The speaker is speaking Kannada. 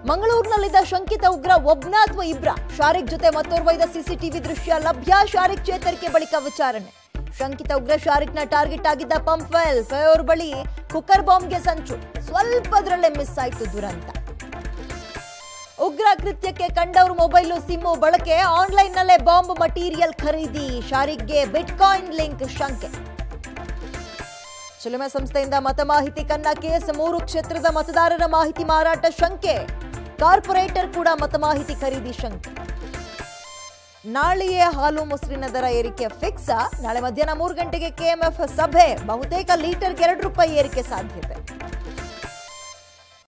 ಮಂಗಳೂರಿನಲ್ಲಿದ್ದ ಶಂಕಿತ ಉಗ್ರ ಒಬ್ನ ಅಥವಾ ಇಬ್ರ ಶಾರಿಕ್ ಜೊತೆ ಮತ್ತೋರ್ವೈದ ಸಿಸಿಟಿವಿ ದೃಶ್ಯ ಲಭ್ಯ ಶಾರಿಕ್ ಚೇತರಿಕೆ ಬಳಿಕ ವಿಚಾರಣೆ ಶಂಕಿತ ಉಗ್ರ ಶಾರಿಕ್ನ ಟಾರ್ಗೆಟ್ ಆಗಿದ್ದ ಪಂಪ್ ವೆಲ್ ಫಯೋರ್ ಬಳಿ ಕುಕ್ಕರ್ ಬಾಂಬ್ಗೆ ಸಂಚು ಸ್ವಲ್ಪದ್ರಲ್ಲೇ ಮಿಸ್ ಆಯ್ತು ದುರಂತ ಉಗ್ರ ಕೃತ್ಯಕ್ಕೆ ಕಂಡವ್ರ ಮೊಬೈಲು ಸಿಮ್ಮು ಬಳಕೆ ಆನ್ಲೈನ್ನಲ್ಲೇ ಬಾಂಬ್ ಮಟೀರಿಯಲ್ ಖರೀದಿ ಶಾರಿಕ್ಗೆ ಬಿಟ್ಕಾಯಿನ್ ಲಿಂಕ್ ಶಂಕೆ ಚಿಲುಮೆ ಸಂಸ್ಥೆಯಿಂದ ಮತ ಮಾಹಿತಿ ಕನ್ನ ಕೇಸ್ ಮೂರು ಕ್ಷೇತ್ರದ ಮತದಾರರ ಮಾಹಿತಿ ಮಾರಾಟ ಶಂಕೆ ಕಾರ್ಪೊರೇಟರ್ ಕೂಡ ಮತ ಮಾಹಿತಿ ಖರೀದಿ ಶಂಕೆ ನಾಳೆಯೇ ಹಾಲು ಮೊಸರಿನ ದರ ಏರಿಕೆ ಫಿಕ್ಸ್ ನಾಳೆ ಮಧ್ಯಾಹ್ನ ಮೂರು ಗಂಟೆಗೆ ಕೆಎಂಎಫ್ ಸಭೆ ಬಹುತೇಕ ಲೀಟರ್ಗೆ ಎರಡು ರೂಪಾಯಿ ಏರಿಕೆ ಸಾಧ್ಯತೆ